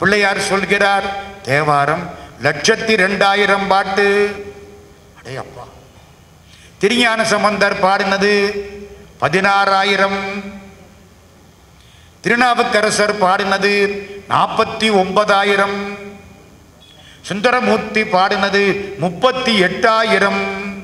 பிள்ளையார் சொல்கிறார் தேவாரம் லட்சத்தி ரெண்டாயிரம் பாட்டு அடே அப்பா திருஞான சம்பந்தர் பாடினது பதினாறாயிரம் திருநாவுக்கரசர் பாடினது நாற்பத்தி ஒன்பதாயிரம் சுந்தரமூர்த்தி பாடினது முப்பத்தி எட்டாயிரம்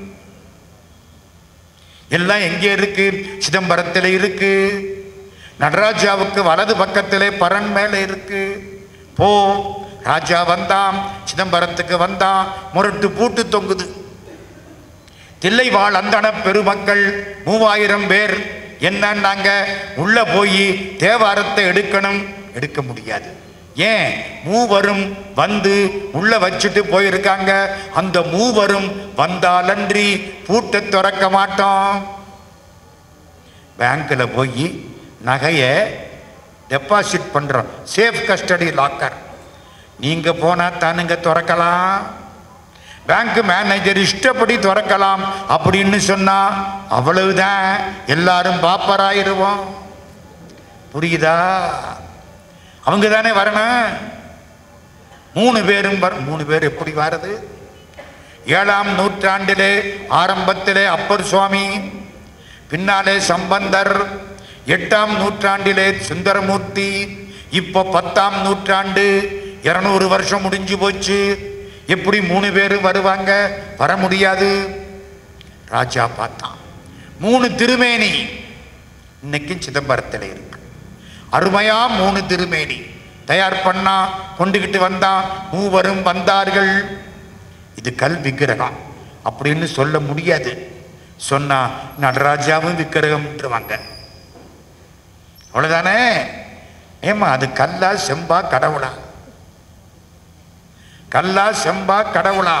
எல்லாம் எங்கே இருக்கு சிதம்பரத்தில் இருக்கு நடராஜாவுக்கு வலது பக்கத்திலே பரன் மேலே இருக்கு போ ராஜா வந்தான் சிதம்பரத்துக்கு வந்தான் முரட்டு பூட்டு தொங்குது தில்லைவாழ் அந்தன பெருமக்கள் மூவாயிரம் பேர் என்னன்னாங்க உள்ள போய் தேவாரத்தை எடுக்கணும் எடுக்க முடியாது ஏன் மூவரும் வந்து உள்ள வச்சுட்டு போயிருக்காங்க அந்த மூவரும் வந்தாலன்றி பூட்டை திறக்க மாட்டோம் பேங்க்ல போய் நகையை டெபாசிட் பண்றோம் சேஃப் கஸ்டடி லாக்கர் நீங்க போனா தானுங்க திறக்கலாம் பேங்க் மேனேஜர் இஷ்டப்படி திறக்கலாம் அப்படின்னு சொன்னா அவ்வளவுதான் எல்லாரும் பாப்பராயிருவோம் புரியுதா அவங்க தானே வரணும் மூணு பேரும் வர மூணு பேர் எப்படி வாரது ஏழாம் நூற்றாண்டிலே ஆரம்பத்திலே அப்பர் சுவாமி பின்னாலே சம்பந்தர் எட்டாம் நூற்றாண்டிலே சுந்தரமூர்த்தி இப்போ பத்தாம் நூற்றாண்டு இருநூறு வருஷம் முடிஞ்சு போச்சு எப்படி மூணு பேர் வருவாங்க வர முடியாது ராஜா பார்த்தான் மூணு திருமேனி இன்னைக்கும் சிதம்பரத்தில் இருக்கு அருமையா மூணு திருமேனி தயார் பண்ணா கொண்டுகிட்டு வந்தான் மூவரும் வந்தார்கள் இது கல் விக்கிரகம் அப்படின்னு சொல்ல முடியாது சொன்னா நடராஜாவும் விக்கிரகம்ன்றவாங்க அவ்வளவுதானே ஏமா அது கல்லா செம்பா கடவுளா கல்லா செம்பா கடவுளா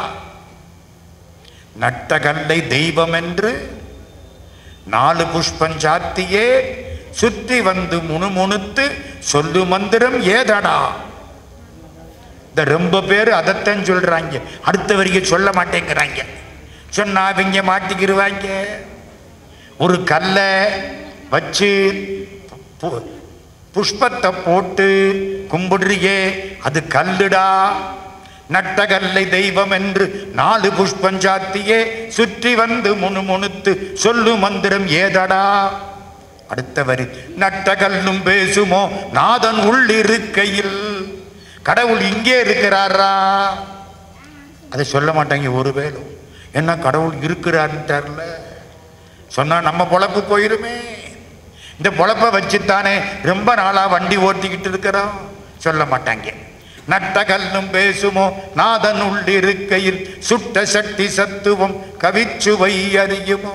நட்ட கல்லை தெய்வம் என்று நாலு புஷ்பஞ்சாத்தியே சுற்றி வந்து முணுமுணுத்து சொல்லு மந்திரம் ஏதடா இந்த ரொம்ப பேர் அதைத்தான் சொல்றாங்க அடுத்த வரைக்கும் சொல்ல மாட்டேங்கிறாங்க சொன்னா இவங்க மாட்டிக்கிருவாங்க ஒரு கல்லை வச்சு பு- புஷ்பத்தை போட்டு கும்பிடுறியே அது கல்லுடா நட்ட கல்லை தெய்வம் என்று நாலு புஷ்பஞ்சாத்தியே சுற்றி வந்து முணுமுணுத்து சொல்லு மந்திரம் ஏதடா அடுத்த வரி நட்ட கல்லும் பேசுமோ நாதன் உள்ளிருக்கையில் கடவுள் இங்கே இருக்கிறாரா அதை சொல்ல மாட்டாங்க ஒரு வேலும் என்ன கடவுள் இருக்கிறார்ன்ட்டார்ல சொன்னா நம்ம பொழப்பு போயிருமே இந்த பொழப்பை வச்சுத்தானே ரொம்ப நாளா வண்டி ஓட்டிக்கிட்டு இருக்கிறோம் சொல்ல மாட்டாங்க நட்ட கல்லும் பேசுமோ நாதன் உள்ளிருக்கையில் சுட்ட சக்தி சத்துவம் கவிச்சுவை அறியுமோ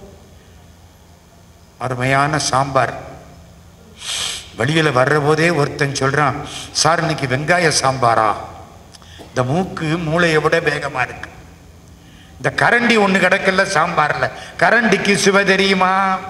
அருமையான சாம்பார் வெளியில வர்ற போதே ஒருத்தன் சொல்றான் சார் இன்னைக்கு வெங்காய சாம்பாரா இந்த மூக்கு மூளையை விட வேகமா இருக்கு இந்த கரண்டி ஒண்ணு கிடக்கல சாம்பார்ல கரண்டிக்கு சுவை தெரியுமா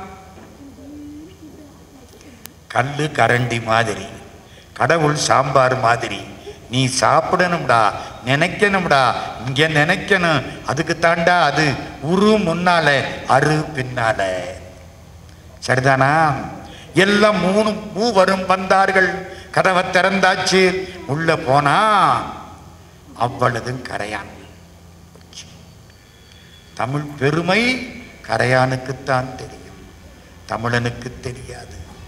கல்லு கரண்டி மாதிரி கடவுள் சாம்பார் மாதிரி நீ சாப்பிடணும்டா நினைக்கணும்டா இங்க நினைக்கணும் அதுக்கு தாண்டா அது உரு முன்னால அரு பின்னால சரிதானா எல்லாம் மூணு மூவரும் வந்தார்கள் கதவை திறந்தாச்சு உள்ள போனா அவ்வளதும் கரையான் தமிழ் பெருமை கரையானுக்குத்தான் தெரியும் தமிழனுக்கு தெரியாது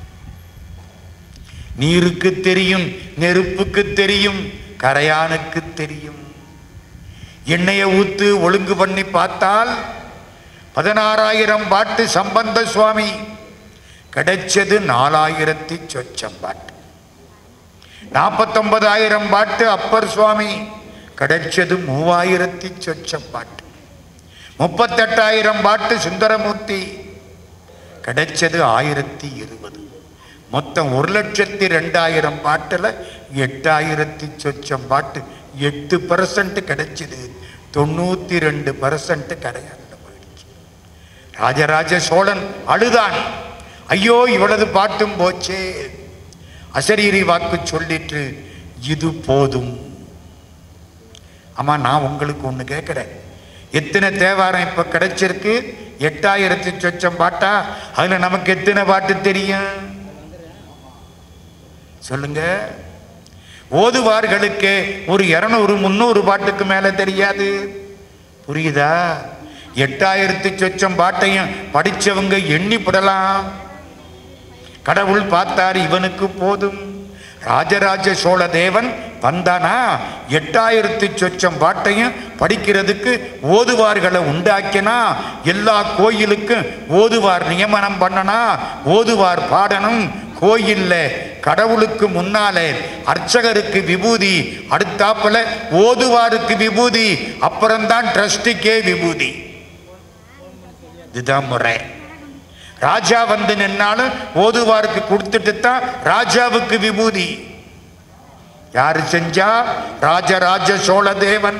நீருக்கு தெரியும் நெருப்புக்கு தெரியும் கரையானுக்கு தெரியும் எண்ணெயை ஊத்து ஒழுங்கு பண்ணி பார்த்தால் பதினாறாயிரம் பாட்டு சம்பந்த சுவாமி கிடைச்சது நாலாயிரத்தி சொச்சம் பாட்டு நாற்பத்தொன்பதாயிரம் பாட்டு அப்பர் சுவாமி கிடைச்சது மூவாயிரத்தி சொச்சம் பாட்டு முப்பத்தெட்டாயிரம் பாட்டு சுந்தரமூர்த்தி கிடைச்சது ஆயிரத்தி இருபது மொத்தம் ஒரு லட்சத்தி ரெண்டாயிரம் பாட்டில் எட்டாயிரத்தி சொச்சம் பாட்டு எட்டு பர்சன்ட் கிடைச்சது தொண்ணூத்தி ரெண்டு பர்சன்ட் கிடையாது போயிடுச்சு ராஜராஜ சோழன் அழுதான் ஐயோ இவ்வளவு பாட்டும் போச்சே அசரீரி வாக்கு சொல்லிட்டு இது போதும் ஆமா நான் உங்களுக்கு ஒண்ணு கேட்கிறேன் எத்தனை தேவாரம் இப்ப கிடைச்சிருக்கு எட்டாயிரத்தி சொச்சம் பாட்டா அதுல நமக்கு எத்தனை பாட்டு தெரியும் சொல்லுங்க ஓதுவார்களுக்கு ஒரு இருநூறு முந்நூறு பாட்டுக்கு மேல தெரியாது புரியுதா எட்டாயிரத்தி சொச்சம் பாட்டையும் படிச்சவங்க எண்ணிப்படலாம் கடவுள் பார்த்தார் இவனுக்கு போதும் ராஜராஜ சோழ தேவன் வந்தானா எட்டாயிரத்தி சொச்சம் பாட்டையும் படிக்கிறதுக்கு ஓதுவார்களை உண்டாக்கினா எல்லா கோயிலுக்கும் ஓதுவார் நியமனம் பண்ணனா ஓதுவார் பாடணும் கோயில்ல கடவுளுக்கு முன்னாலே அர்ச்சகருக்கு விபூதி அடுத்தாப்புல ஓதுவாருக்கு விபூதி அப்புறம்தான் ட்ரஸ்டிக்கே விபூதி இதுதான் முறை ராஜா வந்து நின்னாலும் ஓதுவாருக்கு கொடுத்துட்டு தான் ராஜாவுக்கு விபூதி யாரு செஞ்சா ராஜராஜ சோழ தேவன்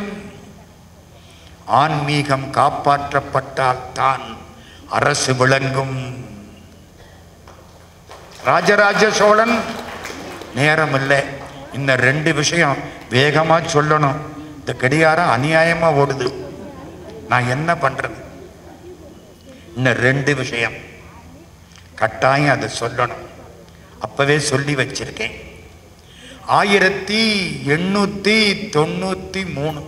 ஆன்மீகம் காப்பாற்றப்பட்டால் தான் அரசு விளங்கும் ராஜராஜ சோழன் நேரம் இல்லை இந்த ரெண்டு விஷயம் வேகமா சொல்லணும் இந்த கடிகாரம் அநியாயமா ஓடுது நான் என்ன பண்றது இந்த ரெண்டு விஷயம் கட்டாயம் அதை சொல்லணும் அப்பவே சொல்லி வச்சிருக்கேன் ஆயிரத்தி எண்ணூத்தி தொண்ணூத்தி மூணு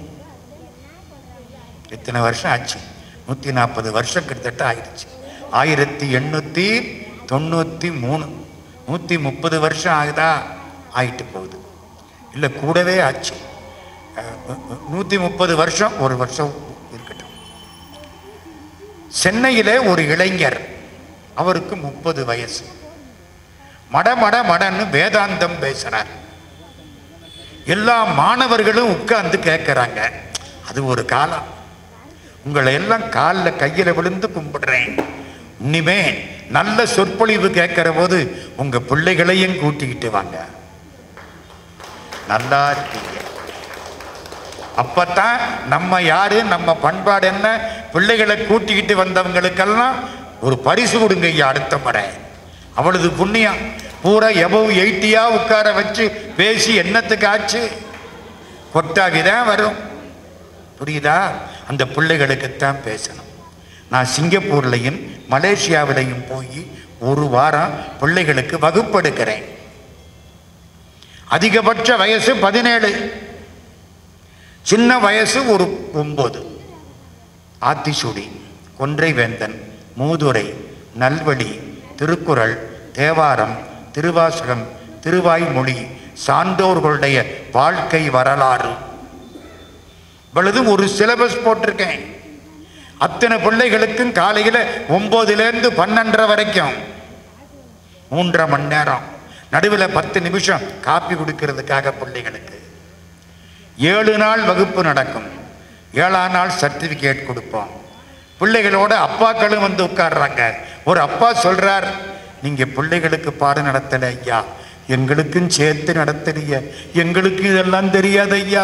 எத்தனை வருஷம் ஆச்சு நூத்தி நாற்பது வருஷம் கிட்டத்தட்ட ஆயிடுச்சு ஆயிரத்தி எண்ணூத்தி தொண்ணூத்தி மூணு நூத்தி முப்பது வருஷம் ஆகுதா ஆயிட்டு போகுது இல்லை கூடவே ஆச்சு அஹ், நூத்தி முப்பது வருஷம் ஒரு வருஷம் இருக்கட்டும் சென்னையிலே ஒரு இளைஞர் அவருக்கு முப்பது வயசு மட மட மடன்னு வேதாந்தம் பேசுறார் எல்லா மாணவர்களும் உட்கார்ந்து கேட்கறாங்க அது ஒரு காலம் உங்களை எல்லாம் காலில் கையில விழுந்து கும்பிடுறேன் இனிமே நல்ல சொற்பொழிவு கேட்கிற போது உங்க பிள்ளைகளையும் கூட்டிக்கிட்டு வாங்க நல்லா இருக்கீங்க அப்பத்தான் நம்ம யாரு நம்ம பண்பாடு என்ன பிள்ளைகளை கூட்டிக்கிட்டு வந்தவங்களுக்கெல்லாம் ஒரு பரிசு கொடுங்க ஐயா அடுத்த முறை அவளது புண்ணியம் பூரா எபவ் எயிட்டியா உட்கார வச்சு பேசி என்னத்துக்கு ஆச்சு கொட்டாவி தான் வரும் புரியுதா அந்த பிள்ளைகளுக்குத்தான் பேசணும் நான் சிங்கப்பூர்லையும் மலேசியாவிலையும் போய் ஒரு வாரம் பிள்ளைகளுக்கு வகுப்பெடுக்கிறேன் அதிகபட்ச வயசு பதினேழு சின்ன வயசு ஒரு ஒன்பது ஆத்திசூடி கொன்றைவேந்தன் மூதுரை நல்வழி திருக்குறள் தேவாரம் திருவாசகம் திருவாய்மொழி சான்றோர்களுடைய வாழ்க்கை வரலாறு இவ்வளவு ஒரு சிலபஸ் போட்டிருக்கேன் அத்தனை பிள்ளைகளுக்கும் காலையில் ஒன்பதுலேருந்து பன்னெண்டரை வரைக்கும் மூன்றரை மணி நேரம் நடுவில் பத்து நிமிஷம் காப்பி குடிக்கிறதுக்காக பிள்ளைகளுக்கு ஏழு நாள் வகுப்பு நடக்கும் ஏழாம் நாள் சர்டிஃபிகேட் கொடுப்போம் பிள்ளைகளோட அப்பாக்களும் வந்து உட்கார்றாங்க ஒரு அப்பா சொல்றார் நீங்க பிள்ளைகளுக்கு பாடம் நடத்தல ஐயா எங்களுக்கும் சேர்த்து நடத்துறீங்க எங்களுக்கு இதெல்லாம் தெரியாது ஐயா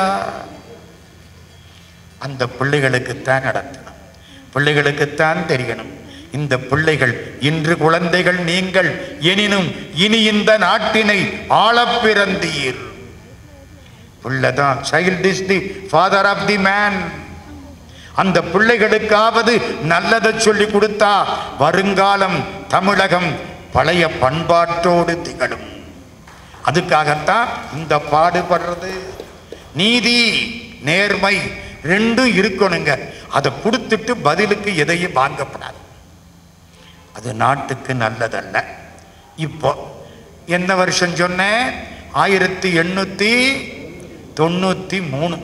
அந்த பிள்ளைகளுக்குத்தான் நடத்தணும் பிள்ளைகளுக்குத்தான் தெரியணும் இந்த பிள்ளைகள் இன்று குழந்தைகள் நீங்கள் எனினும் இனி இந்த நாட்டினை ஆளப் பிறந்தீர் பிள்ளைதான் child is the father of the man அந்த பிள்ளைகளுக்காவது நல்லதை சொல்லி கொடுத்தா வருங்காலம் தமிழகம் பழைய பண்பாட்டோடு திகழும் அதுக்காகத்தான் இந்த பாடுபடுறது நீதி நேர்மை ரெண்டும் இருக்கணுங்க அதை கொடுத்துட்டு பதிலுக்கு எதையும் வாங்கப்படாது அது நாட்டுக்கு நல்லதல்ல இப்போ என்ன வருஷம் சொன்னேன் ஆயிரத்தி எண்ணூத்தி தொண்ணூத்தி மூணு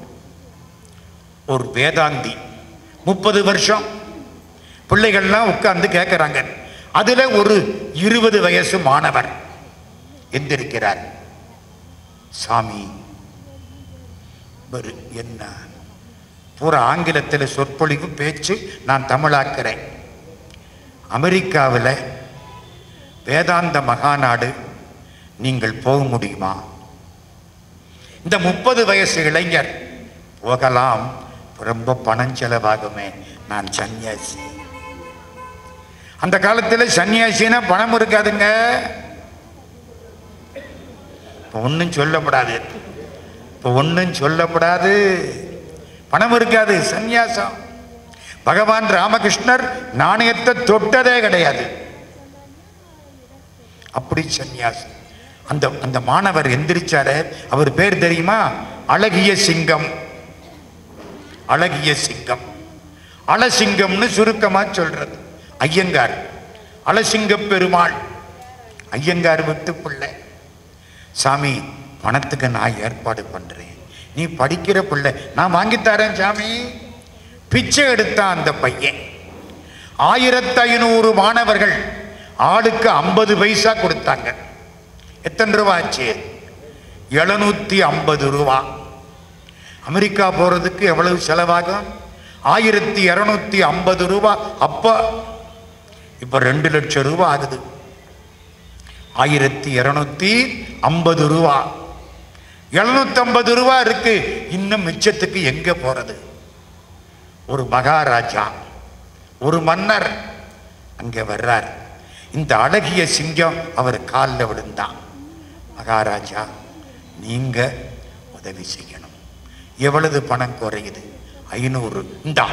ஒரு வேதாந்தி முப்பது வருஷம் பிள்ளைகள்லாம் உட்கார்ந்து கேட்குறாங்க அதுல ஒரு இருபது வயசு மாணவர் எந்திருக்கிறார் சாமி வரு என்ன பூரா ஆங்கிலத்தில் சொற்பொழிவு பேச்சு நான் தமிழாக்கிறேன் அமெரிக்காவில் வேதாந்த மகாநாடு நீங்கள் போக முடியுமா இந்த முப்பது வயசு இளைஞர் போகலாம் ரொம்ப பணம் செலவாகுமே நான் சன்னியாசி அந்த காலத்தில் சன்னியாசினா பணம் இருக்காதுங்க இப்போ ஒன்றும் சொல்லப்படாது இப்போ ஒன்றும் சொல்லப்படாது பணம் இருக்காது சந்நியாசம் பகவான் ராமகிருஷ்ணர் நாணயத்தை தொட்டதே கிடையாது அப்படி சந்நியாசம் அந்த அந்த மாணவர் எந்திரிச்சாரு அவர் பேர் தெரியுமா அழகிய சிங்கம் அழகிய சிங்கம் அலசிங்கம்னு சுருக்கமா சொல்றது ஐயங்கார் அலசிங்க பெருமாள் ஐயங்கார் விட்டு பிள்ளை சாமி பணத்துக்கு நான் ஏற்பாடு பண்றேன் நீ படிக்கிற பிள்ளை நான் வாங்கித்தரேன் சாமி பிச்சை எடுத்தான் அந்த பையன் ஆயிரத்தி ஐநூறு மாணவர்கள் ஆளுக்கு ஐம்பது பைசா கொடுத்தாங்க எத்தனை ரூபா ஆச்சு எழுநூத்தி ஐம்பது ரூபா அமெரிக்கா போறதுக்கு எவ்வளவு செலவாகும் ஆயிரத்தி இருநூத்தி ஐம்பது ரூபா அப்போ இப்ப ரெண்டு லட்சம் ரூபா ஆகுது ஆயிரத்தி இருநூத்தி ஐம்பது ரூபா எழுநூத்தி ஐம்பது ரூபா இருக்கு இன்னும் மிச்சத்துக்கு எங்க போறது ஒரு மகாராஜா ஒரு மன்னர் அங்க வர்றார் இந்த அழகிய சிங்கம் அவர் காலில் விழுந்தான் மகாராஜா நீங்க உதவி செய்யணும் எவ்வளவு பணம் குறையுது ஐநூறு இந்தா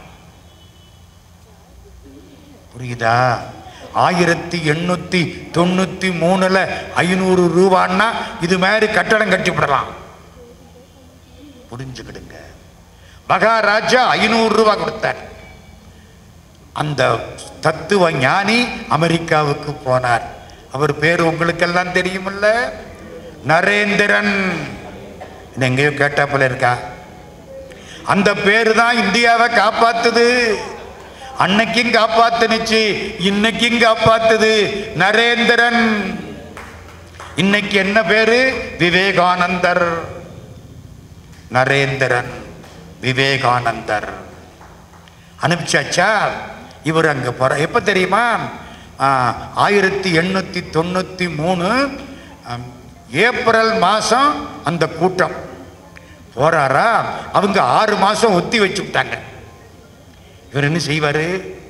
புரியுதா ஆயிரத்தி எண்ணூத்தி தொண்ணூத்தி மூணுல ஐநூறு ரூபான்னா இது மாதிரி கட்டடம் கட்டிவிடலாம் புரிஞ்சுக்கிடுங்க மகாராஜா ஐநூறு ரூபாய் கொடுத்தார் அந்த தத்துவ ஞானி அமெரிக்காவுக்கு போனார் அவர் பேர் உங்களுக்கெல்லாம் தெரியுமில்ல நரேந்திரன் இது எங்கேயோ கேட்டாப்புல இருக்கா அந்த பேரு தான் இந்தியாவை காப்பாத்துது அன்னைக்கும் காப்பாத்துனுச்சு இன்னைக்கும் காப்பாத்துது நரேந்திரன் இன்னைக்கு என்ன பேரு விவேகானந்தர் நரேந்திரன் விவேகானந்தர் அனுப்பிச்சாச்சா இவர் அங்க போற எப்ப தெரியுமா ஆ, ஆயிரத்தி எண்ணூத்தி தொண்ணூத்தி மூணு ஆம், ஏப்ரல் மாசம் அந்த கூட்டம் போறாரா அவங்க ஆறு மாசம் ஒத்தி வச்சு விட்டாங்க இவர் என்ன செய்வாரு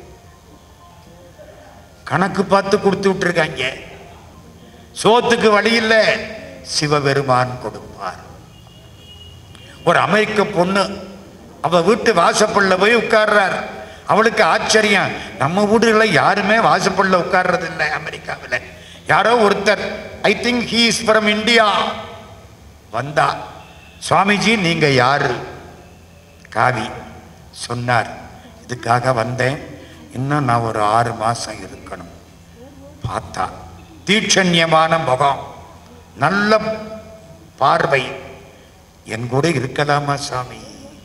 கணக்கு பார்த்து கொடுத்து விட்டுருக்காங்க சோத்துக்கு வழி இல்லை சிவபெருமான் கொடுப்பார் ஒரு அமெரிக்க பொண்ணு அவ வீட்டு வாசப்பள்ள போய் உட்கார்றார் அவளுக்கு ஆச்சரியம் நம்ம வீடுல யாருமே வாசப்பள்ள உட்கார்றது இல்லை அமெரிக்காவில் யாரோ ஒருத்தர் I think he is from India வந்தா சுவாமிஜி நீங்க யாரு காவி சொன்னார் இதுக்காக வந்தேன் இன்னும் நான் ஒரு ஆறு மாசம் இருக்கணும் பார்த்தா தீட்சண்யமான முகம் நல்ல பார்வை என் கூட இருக்கலாமா சாமி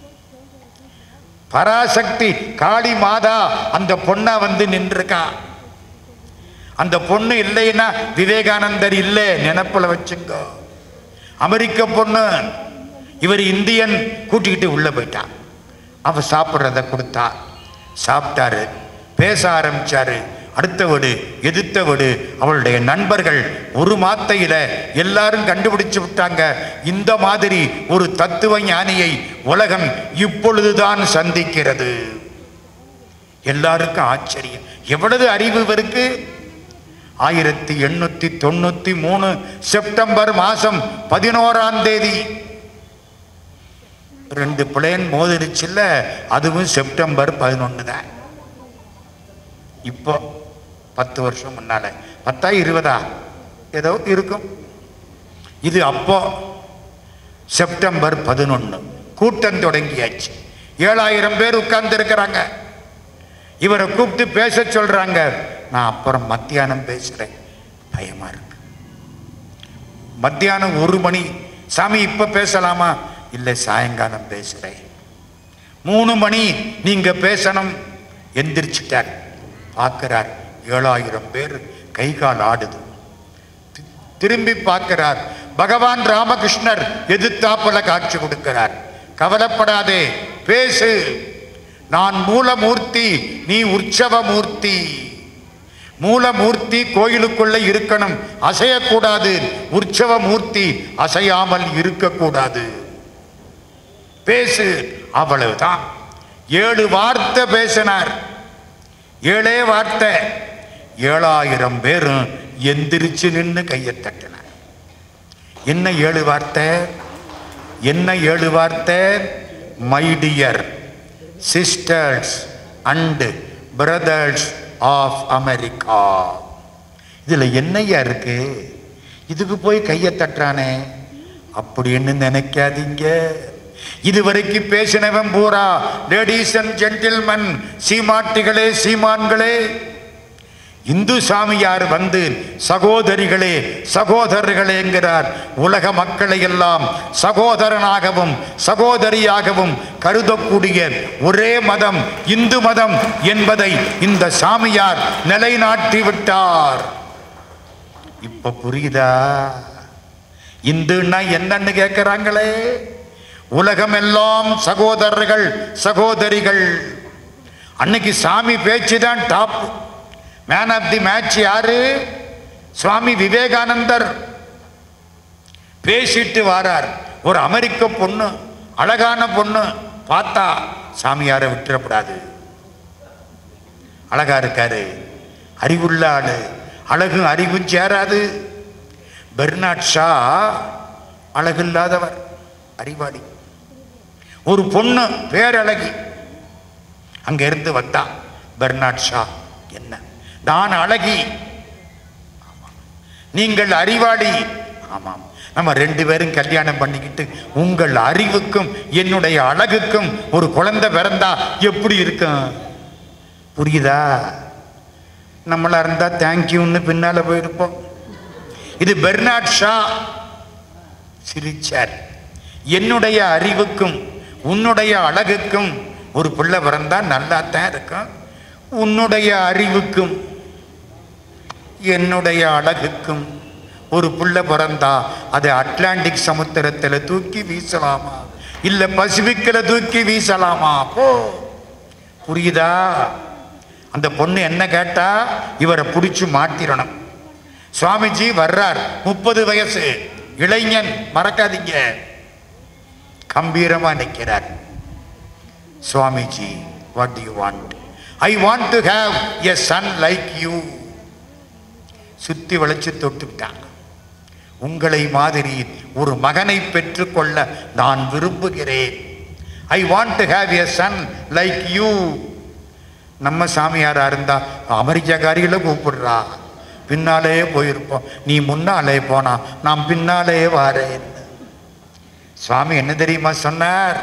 பராசக்தி காளி மாதா அந்த பொண்ணா வந்து நின்றுக்கா அந்த பொண்ணு இல்லைன்னா விவேகானந்தர் இல்லை நினப்புல வச்சுங்க அமெரிக்க பொண்ணு இவர் இந்தியன் கூட்டிக்கிட்டு உள்ள போயிட்டான் அவ சாப்பிட்றத கொடுத்தா சாப்பிட்டாரு பேச ஆரம்பிச்சாரு அடுத்த வீடு எதிர்த்த வீடு அவளுடைய நண்பர்கள் ஒரு மாத்தையில எல்லாரும் கண்டுபிடிச்சு விட்டாங்க இந்த மாதிரி ஒரு தத்துவ ஞானியை உலகம் இப்பொழுதுதான் சந்திக்கிறது எல்லாருக்கும் ஆச்சரியம் எவ்வளவு அறிவு இருக்கு ஆயிரத்தி எண்ணூத்தி தொண்ணூத்தி மூணு செப்டம்பர் மாசம் பதினோராம் தேதி ரெண்டு பிளேன் மோதிருச்சுல்ல அதுவும் செப்டம்பர் பதினொன்று தான் இப்போ பத்து வருஷம் முன்னால பத்தா இருபதா ஏதோ இருக்கும் இது அப்போ செப்டம்பர் பதினொன்று கூட்டம் தொடங்கியாச்சு ஏழாயிரம் பேர் உட்கார்ந்து இருக்கிறாங்க இவரை கூப்பிட்டு பேச சொல்றாங்க நான் அப்புறம் மத்தியானம் பேசுறேன் பயமா இருக்கு மத்தியானம் ஒரு மணி சாமி இப்ப பேசலாமா இல்லை சாயங்காலம் பேசுறேன் மூணு மணி நீங்க பேசணும் எந்திரிச்சிட்டார் பார்க்கிறார் ஏழாயிரம் பேர் கை கால் ஆடுது தி- திரும்பி பார்க்கிறார் பகவான் ராமகிருஷ்ணர் எதிர்த்தாப்புல காட்சி கொடுக்கிறார் கவலைப்படாதே பேசு நான் மூலமூர்த்தி நீ உற்சவ மூர்த்தி மூலமூர்த்தி கோயிலுக்குள்ள இருக்கணும் அசையக்கூடாது உற்சவ மூர்த்தி அசையாமல் இருக்கக்கூடாது பேசு அவ்வளவுதான் ஏழு வார்த்தை பேசினார் ஏழே வார்த்தை ஏழாயிரம் பேரும் எந்திரிச்சு நின்று கையை தட்டினார் என்ன ஏழு வார்த்தை என்ன ஏழு வார்த்தை my dear sisters and brothers of America இதுல என்னையா இருக்கு இதுக்கு போய் கையை தட்டுறானே அப்படின்னு நினைக்காதீங்க இதுவரைக்கும் பேசினவன் பூரா லேடிஸ் அண்ட் ஜென்டில்மன் சீமாட்டிகளே சீமான்களே இந்து சாமியார் வந்து சகோதரிகளே சகோதரர்களேங்கிறார் உலக மக்களை எல்லாம் சகோதரனாகவும் சகோதரியாகவும் கருதக்கூடிய ஒரே மதம் இந்து மதம் என்பதை இந்த சாமியார் நிலைநாட்டி விட்டார் இப்ப புரியுதா இந்துன்னா என்னன்னு கேட்கிறாங்களே உலகம் எல்லாம் சகோதரர்கள் சகோதரிகள் அன்னைக்கு சாமி பேச்சு தான் top man of the match யாரு சுவாமி விவேகானந்தர் பேசிட்டு வாரார் ஒரு அமெரிக்க பொண்ணு அழகான பொண்ணு பார்த்தா சாமியாரை விட்டுறக்கூடாது அழகா இருக்காரு அறிவுள்ள ஆளு அழகும் அறிவும் சேராது பெர்னாட் ஷா அழகில்லாதவர் அறிவாளி ஒரு பொண்ணு பேரழகி அங்க இருந்து வந்தா பெர்னாட் ஷா என்ன நான் அழகி ஆமாம். நீங்கள் அறிவாளி ஆமாம் நம்ம ரெண்டு பேரும் கல்யாணம் பண்ணிக்கிட்டு உங்கள் அறிவுக்கும் என்னுடைய அழகுக்கும் ஒரு குழந்தை பிறந்தா எப்படி இருக்கும் புரியுதா நம்மளா இருந்தா தேங்க்யூன்னு பின்னால போயிருப்போம் இது பெர்னாட் ஷா சிரிச்சார் என்னுடைய அறிவுக்கும் உன்னுடைய அழகுக்கும் ஒரு பிள்ளை பிறந்தா நல்லா தான் இருக்கும் உன்னுடைய அறிவுக்கும் என்னுடைய அழகுக்கும் ஒரு பிள்ளை பிறந்தா அதை அட்லாண்டிக் சமுத்திரத்தில் தூக்கி வீசலாமா இல்ல பசிபிக்கில் தூக்கி வீசலாமா போ புரியுதா அந்த பொண்ணு என்ன கேட்டா இவரை பிடிச்சு மாட்டிடணும் சுவாமிஜி வர்றார் முப்பது வயசு இளைஞன் மறக்காதீங்க கம்பீரமா நிற்கிறார் Swamiji what do you want I want to have a son like you சுத்தி வளைச்சு தொட்டுட்டாங்க உங்களை மாதிரி ஒரு மகனை பெற்றுக்கொள்ள நான் விரும்புகிறேன் I want to have a son like you நம்ம சாமியாரா இருந்தா அமெரிக்காக்காரிகளை கூப்பிடுறா பின்னாலே போயிருப்போம் நீ முன்னாலே போனா நான் பின்னாலே வாரேன் சுவாமி என்ன தெரியுமா சொன்னார்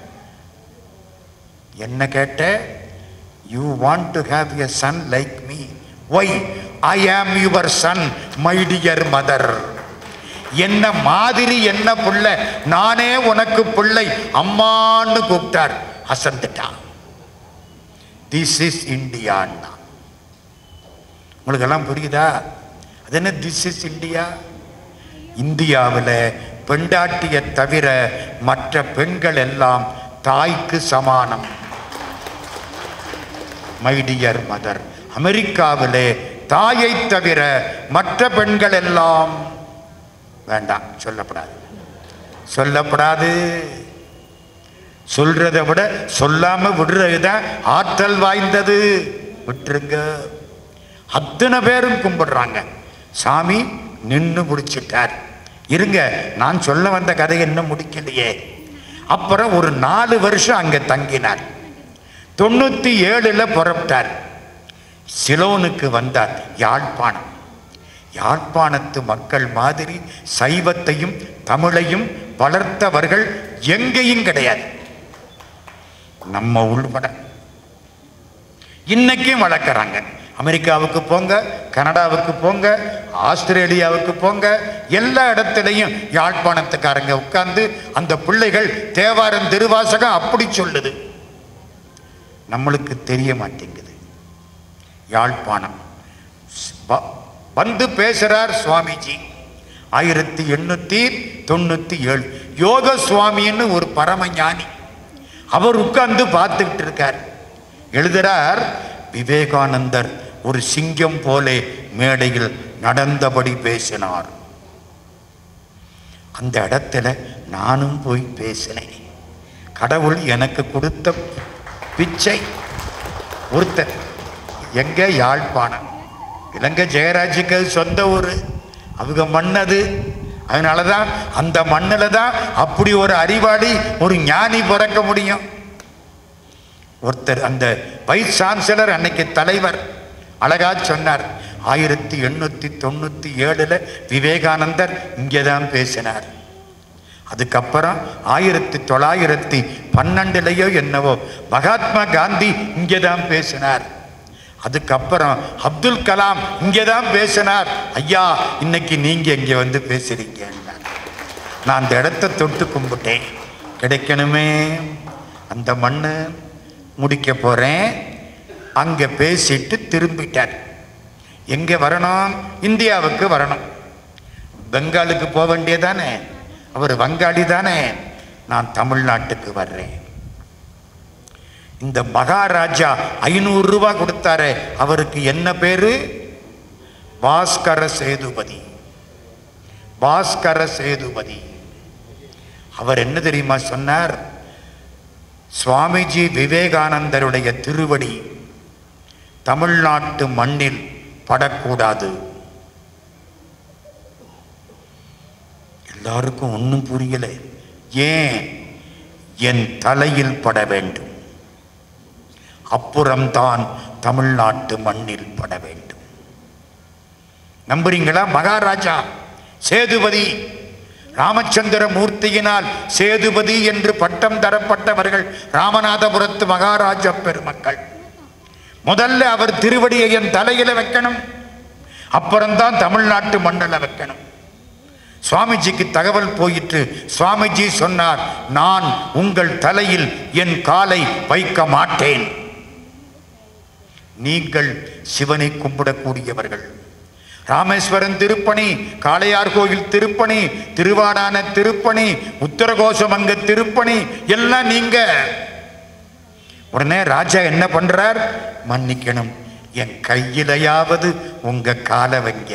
என்ன கேட்ட you want to have a son like me why I am your son my dear mother என்ன மாதிரி என்ன பிள்ளை நானே உனக்கு பிள்ளை அம்மான்னு கூப்பிட்டார் அசந்துட்டான் திஸ் இஸ் இந்தியான்னா உங்களுக்கு எல்லாம் புரியுதா அது என்ன திஸ் இஸ் இந்தியா இந்தியாவில் பெண்டாட்டியை தவிர மற்ற பெண்கள் எல்லாம் தாய்க்கு சமானம் மைடியர் மதர் அமெரிக்காவிலே தாயை தவிர மற்ற பெண்கள் எல்லாம் வேண்டாம் சொல்லப்படாது சொல்லப்படாது சொல்றதை விட சொல்லாம விடுறதுதான் ஆற்றல் வாய்ந்தது விட்டுருங்க அத்தனை பேரும் கும்பிடுறாங்க சாமி நின்னு முடிச்சிட்டார் இருங்க நான் சொல்ல வந்த கதை இன்னும் முடிக்கலையே அப்புறம் ஒரு நாலு வருஷம் அங்க தங்கினார் தொண்ணூத்தி ஏழுல புறப்பட்டார் சிலோனுக்கு வந்தார் யாழ்ப்பாணம் யாழ்ப்பாணத்து மக்கள் மாதிரி சைவத்தையும் தமிழையும் வளர்த்தவர்கள் எங்கேயும் கிடையாது நம்ம உள்பட இன்னைக்கும் வளர்க்குறாங்க அமெரிக்காவுக்கு போங்க கனடாவுக்கு போங்க ஆஸ்திரேலியாவுக்கு போங்க எல்லா இடத்துலையும் யாழ்ப்பாணத்துக்காரங்க உட்கார்ந்து அந்த பிள்ளைகள் தேவாரம் திருவாசகம் அப்படி சொல்லுது நம்மளுக்கு தெரிய மாட்டேங்குது யாழ்ப்பாணம் வ- வந்து பேசுறார் சுவாமிஜி ஆயிரத்தி எண்ணூத்தி தொண்ணூத்தி ஏழு யோக சுவாமின்னு ஒரு பரம ஞானி அவர் உட்கார்ந்து பார்த்துக்கிட்டு இருக்கார் எழுதுறார் விவேகானந்தர் ஒரு சிங்கம் போலே மேடையில் நடந்தபடி பேசினார் அந்த இடத்துல நானும் போய் பேசினேன் கடவுள் எனக்கு கொடுத்த பிச்சை ஒருத்தர் எங்க யாழ்ப்பாணம் இலங்கை ஜெயராஜுக்கு அது சொந்த ஊர் அவங்க மண்ணது அதனால தான் அந்த மண்ணில் தான் அப்படி ஒரு அறிவாளி ஒரு ஞானி பிறக்க முடியும் ஒருத்தர் அந்த வைஸ் சான்சலர் அன்னைக்கு தலைவர் அழகா சொன்னார் ஆயிரத்தி எண்ணூத்தி தொண்ணூத்தி ஏழுல விவேகானந்தர் இங்கேதான் பேசினார் அதுக்கப்புறம் ஆயிரத்தி தொள்ளாயிரத்தி பன்னெண்டுலையோ என்னவோ மகாத்மா காந்தி இங்கே தான் பேசினார் அதுக்கப்புறம் அப்துல் கலாம் இங்கே தான் பேசினார் ஐயா இன்னைக்கு நீங்க இங்கே வந்து பேசுறீங்க நான் அந்த இடத்த தொட்டு கும்பிட்டேன் கிடைக்கணுமே அந்த மண்ணு முடிக்க போறேன் அங்க பேசிட்டு திரும்பிட்டார் எங்க வரணும் இந்தியாவுக்கு வரணும் பெங்காலுக்கு போக வேண்டியதானே அவர் வங்காளி தானே நான் தமிழ்நாட்டுக்கு வர்றேன் இந்த மகாராஜா ஐநூறு ரூபாய் கொடுத்தாரு அவருக்கு என்ன பேரு பாஸ்கர சேதுபதி பாஸ்கர சேதுபதி அவர் என்ன தெரியுமா சொன்னார் சுவாமிஜி விவேகானந்தருடைய திருவடி தமிழ்நாட்டு மண்ணில் படக்கூடாது எல்லாருக்கும் ஒன்றும் புரியல ஏன் என் தலையில் பட வேண்டும் அப்புறம்தான் தமிழ்நாட்டு மண்ணில் பட வேண்டும் நம்புறீங்களா மகாராஜா சேதுபதி ராமச்சந்திர மூர்த்தியினால் சேதுபதி என்று பட்டம் தரப்பட்டவர்கள் ராமநாதபுரத்து மகாராஜா பெருமக்கள் முதல்ல அவர் திருவடியை என் தலையில வைக்கணும் அப்புறம்தான் தமிழ்நாட்டு மண்ணில் வைக்கணும் சுவாமிஜிக்கு தகவல் போயிற்று சுவாமிஜி சொன்னார் நான் உங்கள் தலையில் என் காலை வைக்க மாட்டேன் நீங்கள் சிவனை கும்பிடக்கூடியவர்கள் ராமேஸ்வரன் திருப்பணி காளையார் கோயில் திருப்பணி திருவாடான திருப்பணி உத்தரகோசமங்க திருப்பணி எல்லாம் நீங்க உடனே ராஜா என்ன பண்றார் மன்னிக்கணும் என் கையிலையாவது உங்க காலை வைங்க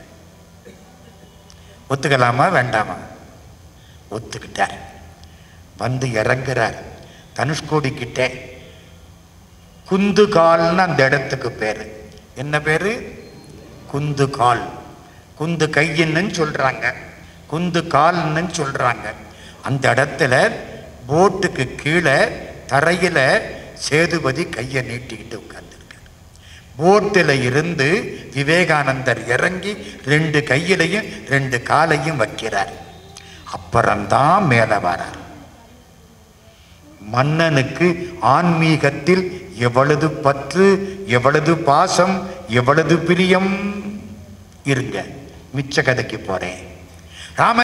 ஒத்துக்கலாமா வேண்டாமா ஒத்துக்கிட்டார் வந்து இறங்குறார் தனுஷ்கோடி கிட்டே குந்துகால்னு அந்த இடத்துக்கு பேரு என்ன பேரு குந்து கால் குந்து கையின்னு சொல்றாங்க குந்து கால்னு சொல்றாங்க அந்த இடத்துல போட்டுக்கு கீழே தரையில சேதுபதி கையை நீட்டிக்கிட்டு உட்கார்ந்துருக்கார் போட்டில் இருந்து விவேகானந்தர் இறங்கி ரெண்டு கையிலையும் ரெண்டு காலையும் வைக்கிறார் அப்புறம்தான் மேலே வரார் மன்னனுக்கு ஆன்மீகத்தில் எவ்வளவு பற்று எவ்வளவு பாசம் எவ்வளவு பிரியம் இருங்க மிச்ச கதைக்கு போறேன் ராம